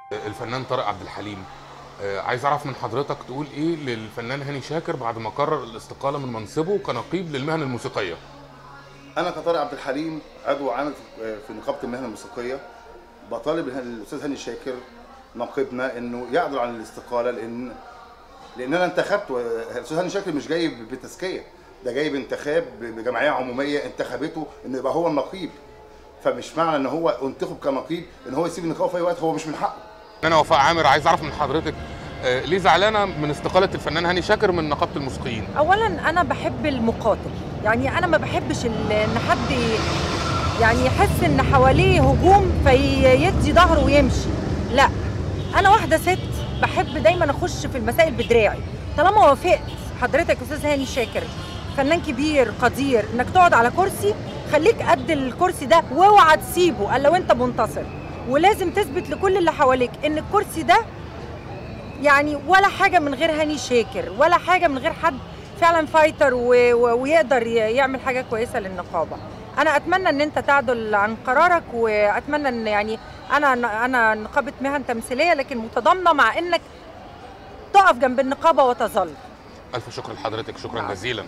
الفنان طارق عبد الحليم آه، عايز اعرف من حضرتك تقول ايه للفنان هاني شاكر بعد ما قرر الاستقاله من منصبه كنقيب للمهن الموسيقيه انا كطارق عبد الحليم عضو عام في نقابه المهنه الموسيقيه بطالب الاستاذ هاني شاكر نقيبنا انه يعدل عن الاستقاله لان لان انا انتخبت الاستاذ هاني شاكر مش جاي بتزكيه ده جاي بانتخاب بجمعيه عموميه انتخبته انه يبقى هو النقيب فمش معنى ان هو انتخب كنقيب ان هو يسيب النقابه في اي وقت هو مش من حقه انا وفاء عامر عايز اعرف من حضرتك آه، ليه زعلانه من استقاله الفنان هاني شاكر من نقابه الموسيقيين اولا انا بحب المقاتل يعني انا ما بحبش ال- ان حد ي- يعني يحس ان حواليه هجوم فيدي ظهره ويمشي لا انا واحده ست بحب دايما اخش في المسائل بدراعي طالما وافقت حضرتك استاذ هاني شاكر فنان كبير قدير انك تقعد على كرسي خليك قد الكرسي ده واوعى تسيبه الا وانت منتصر ولازم تثبت لكل اللي حواليك ان الكرسي ده يعني ولا حاجه من غير هاني شاكر ولا حاجه من غير حد فعلا فايتر و... و... ويقدر ي- يعمل حاجه كويسه للنقابه انا اتمنى ان انت تعدل عن قرارك واتمنى ان يعني انا انا نقابه مهن تمثيليه لكن متضامنه مع انك تقف جنب النقابه وتظل الف شكر لحضرتك شكرا جزيلا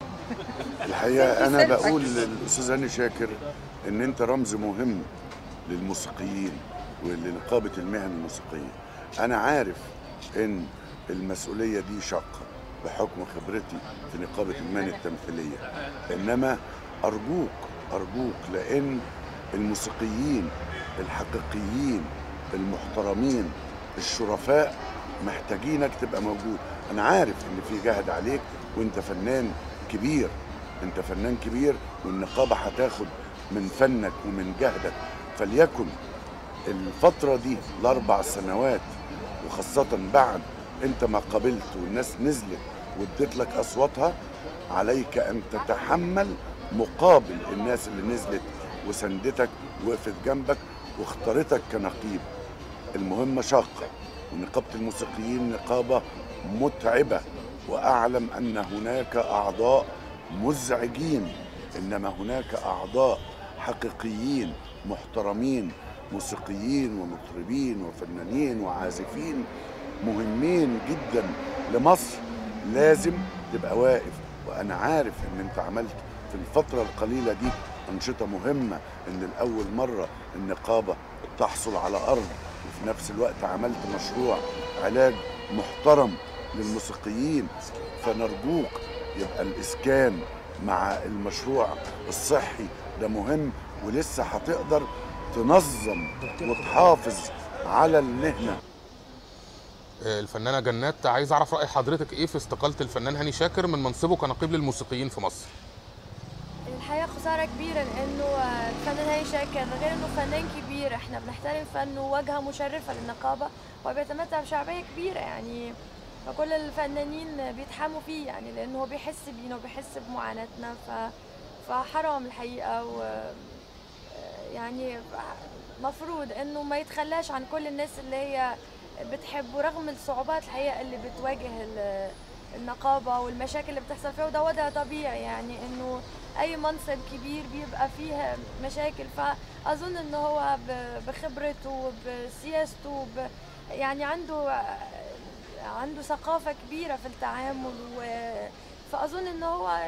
الحقيقه انا سلفك. بقول للاستاذ هاني شاكر ان انت رمز مهم للموسيقيين ولنقابه المهن الموسيقيه انا عارف ان المسؤوليه دي شاقه بحكم خبرتي في نقابه المهن التمثيليه انما ارجوك ارجوك لان الموسيقيين الحقيقيين المحترمين الشرفاء محتاجينك تبقى موجود انا عارف ان في جهد عليك وانت فنان كبير انت فنان كبير والنقابه هتاخد من فنك ومن جهدك فليكن الفتره دي الاربع سنوات وخاصه بعد انت ما قبلت والناس نزلت واديت لك اصواتها عليك ان تتحمل مقابل الناس اللي نزلت وسندتك وقفت جنبك واختارتك كنقيب المهمة شاقة ونقابة الموسيقيين نقابة متعبة وأعلم أن هناك أعضاء مزعجين إنما هناك أعضاء حقيقيين محترمين موسيقيين ومطربين وفنانين وعازفين مهمين جدا لمصر لازم تبقى واقف وأنا عارف إن أنت عملت في الفترة القليلة دي أنشطة مهمة إن لأول مرة النقابة تحصل على أرض وفي نفس الوقت عملت مشروع علاج محترم للموسيقيين فنرجوك يبقى الإسكان مع المشروع الصحي ده مهم ولسه هتقدر تنظم وتحافظ على المهنه آه، الفنانه جنات عايز اعرف راي حضرتك ايه في استقاله الفنان هاني شاكر من منصبه كنقيب للموسيقيين في مصر الحقيقة خسارة كبيرة لأنه آه، الفنان هاني شاكر غير إنه فنان كبير إحنا بنحترم فنه وواجهة مشرفة للنقابة وبيتمتع بشعبية كبيرة يعني فكل الفنانين بيتحاموا فيه يعني لأنه هو بيحس بينا وبيحس بمعاناتنا ف فحرام الحقيقة و يعني مفروض إنه ما يتخلاش عن كل الناس اللي هي بتحبه رغم الصعوبات الحقيقة اللي بتواجه ال- النقابة والمشاكل اللي بتحصل فيها وده وضع طبيعي يعني إنه اي منصب كبير بيبقى فيه مشاكل فاظن ان هو ب- بخبرته بسياسته ب يعني عنده عنده ثقافه كبيره في التعامل و فاظن ان هو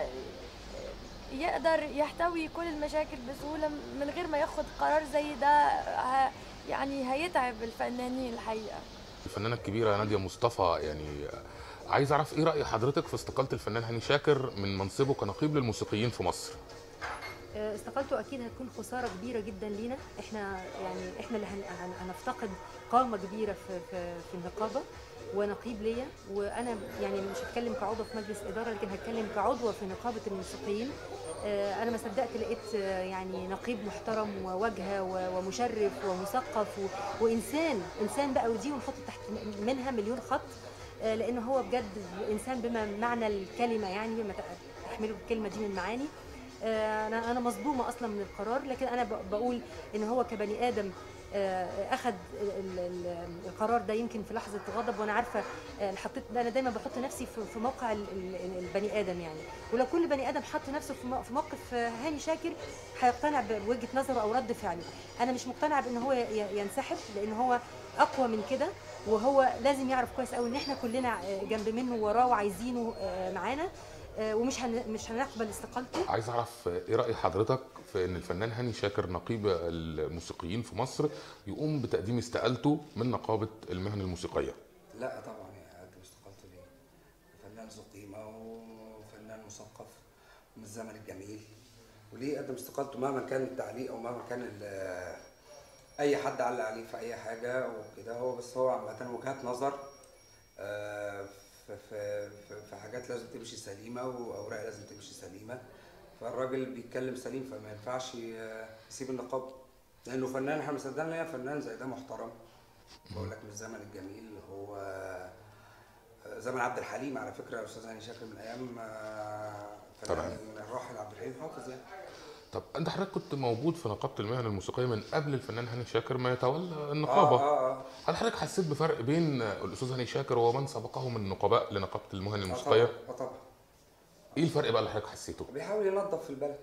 يقدر يحتوي كل المشاكل بسهوله من غير ما ياخد قرار زي ده ه- يعني هيتعب الفنانين الحقيقه الفنانه الكبيره ناديه مصطفى يعني آه، عايز اعرف ايه راي حضرتك في استقاله الفنان هاني شاكر من منصبه كنقيب للموسيقيين في مصر آه، استقالته اكيد هتكون خساره كبيره جدا لينا احنا يعني احنا اللي هن- هن- هنفتقد قامه كبيره في في, في النقابه ونقيب ليا وانا يعني مش هتكلم كعضو في مجلس اداره لكن هتكلم كعضوه في نقابه الموسيقيين آه، انا ما صدقت لقيت آه، يعني نقيب محترم وواجهه و- ومشرف ومثقف و- وانسان انسان بقى ودي ونحط تحت منها مليون خط آه، لان هو بجد انسان بما معنى الكلمه يعني بما تحمله الكلمه دي من معاني آه، انا انا مصدومه اصلا من القرار لكن انا ب- بقول ان هو كبني ادم آه، اخذ ال- ال- القرار ده يمكن في لحظه غضب وانا عارفه آه، حطيت ده انا دايما بحط نفسي في في موقع ال- ال- البني ادم يعني ولو كل بني ادم حط نفسه في مو- في موقف آه، هاني شاكر هيقتنع ب- بوجهه نظره او رد فعله انا مش مقتنعه بان هو ي- ينسحب لان هو اقوى من كده وهو لازم يعرف كويس قوي ان احنا كلنا آه، جنب منه وراه وعايزينه آه، معانا آه، ومش هن... مش هنقبل استقالته عايز اعرف ايه راي حضرتك في ان الفنان هاني شاكر نقيب الموسيقيين في مصر يقوم بتقديم استقالته من نقابه المهن الموسيقيه لا طبعا يقدم استقالته ليه فنان ذو قيمه وفنان مثقف من الزمن الجميل وليه يقدم استقالته مهما كان التعليق او مهما كان ال- اي حد علق عليه في اي حاجه وكده هو بس هو عامه وجهات نظر آه، في في في- في حاجات لازم تمشي سليمه واوراق لازم تمشي سليمه فالراجل بيتكلم سليم فما ينفعش ي- يسيب النقاب لانه فنان احنا مصدقنا يا فنان زي ده محترم بقول لك من الزمن الجميل هو زمن عبد الحليم على فكره استاذ هاني شاكر من ايام آه، طبعاً. فنان الراحل عبد الحليم حافظ يعني طب انت حضرتك كنت موجود في نقابه المهن الموسيقيه من قبل الفنان هاني شاكر ما يتولى اه النقابه اه اه هل حضرتك حسيت بفرق بين الاستاذ هاني شاكر ومن سبقه من النقباء لنقابه المهن الموسيقيه آه طبعا, آه طبعا. ايه الفرق بقى اللي حضرتك حسيته بيحاول ينظف في البلد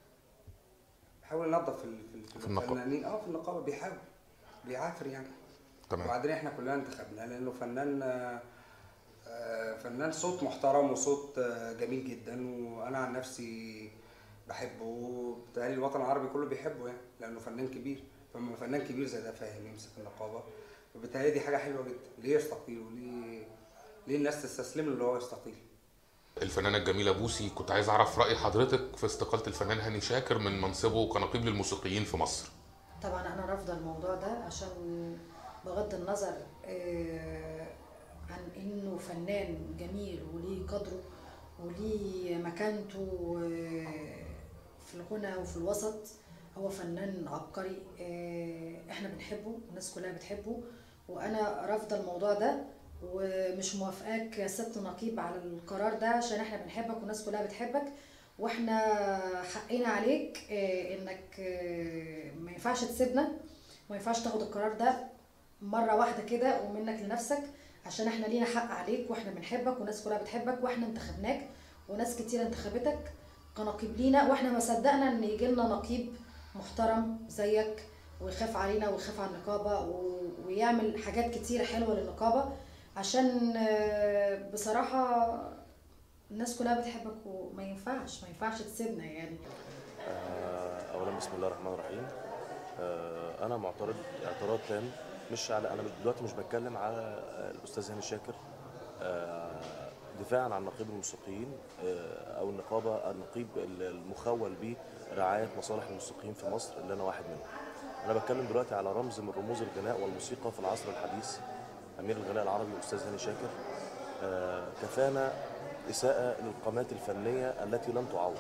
بيحاول ينظف في ال- في, في النقابة. الفنانين اه في النقابه بيحاول بيعافر يعني تمام وبعدين احنا كلنا انتخبناه لانه فنان آه، آه، فنان صوت محترم وصوت آه، جميل جدا وانا عن نفسي بحبه وبالتالي الوطن العربي كله بيحبه يعني لانه فنان كبير فلما فنان كبير زي ده فاهم يمسك النقابه فبالتالي دي حاجه حلوه جدا ليه يستقيل وليه ليه الناس تستسلم له اللي هو يستقيل الفنانه الجميله بوسي كنت عايز اعرف راي حضرتك في استقاله الفنان هاني شاكر من منصبه كنقيب للموسيقيين في مصر طبعا انا رافضه الموضوع ده عشان بغض النظر آه، عن انه فنان جميل وليه قدره وليه مكانته آه، في الغنى وفي الوسط هو فنان عبقري آه، احنا بنحبه والناس كلها بتحبه وانا رافضه الموضوع ده ومش موافقاك يا ست نقيب على القرار ده عشان احنا بنحبك والناس كلها بتحبك واحنا حقنا عليك آه، انك آه، ما ينفعش تسيبنا ما ينفعش تاخد القرار ده مره واحده كده ومنك لنفسك عشان احنا لينا حق عليك واحنا بنحبك والناس كلها بتحبك واحنا انتخبناك وناس كتير انتخبتك كنقيب لينا واحنا ما صدقنا ان يجي لنا نقيب محترم زيك ويخاف علينا ويخاف على النقابه و- ويعمل حاجات كتير حلوه للنقابه عشان آه، بصراحه الناس كلها بتحبك وما ينفعش ما ينفعش تسيبنا يعني آه، اولا بسم الله الرحمن الرحيم آه، انا معترض اعتراض تام مش على انا مش- دلوقتي مش بتكلم على آه، الاستاذ هاني شاكر آه، دفاعا عن نقيب الموسيقيين آه، او النقابه النقيب المخول برعايه مصالح الموسيقيين في مصر اللي انا واحد منهم انا بتكلم دلوقتي على رمز من رموز الغناء والموسيقى في العصر الحديث امير الغناء العربي الاستاذ هاني شاكر آه، كفانا اساءه للقامات الفنيه التي لن تعوض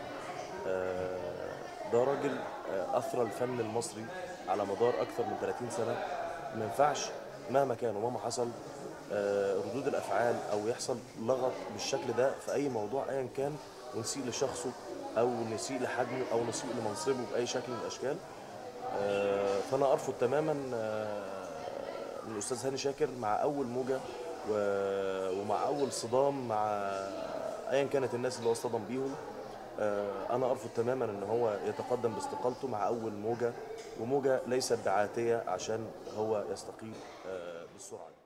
آه، ده راجل آه، اثرى الفن المصري على مدار اكثر من 30 سنه ما ينفعش مهما كان ومهما حصل آه، ردود الافعال او يحصل لغط بالشكل ده في اي موضوع ايا كان ونسيء لشخصه او نسيء لحجمه او نسيء لمنصبه باي شكل من الاشكال آه، فانا ارفض تماما آه، من الاستاذ هاني شاكر مع اول موجه و- ومع اول صدام مع ايا كانت الناس اللي هو اصطدم بيهم آه، انا ارفض تماما ان هو يتقدم باستقالته مع اول موجه وموجه ليست دعاتيه عشان هو يستقيل آه، بالسرعه دي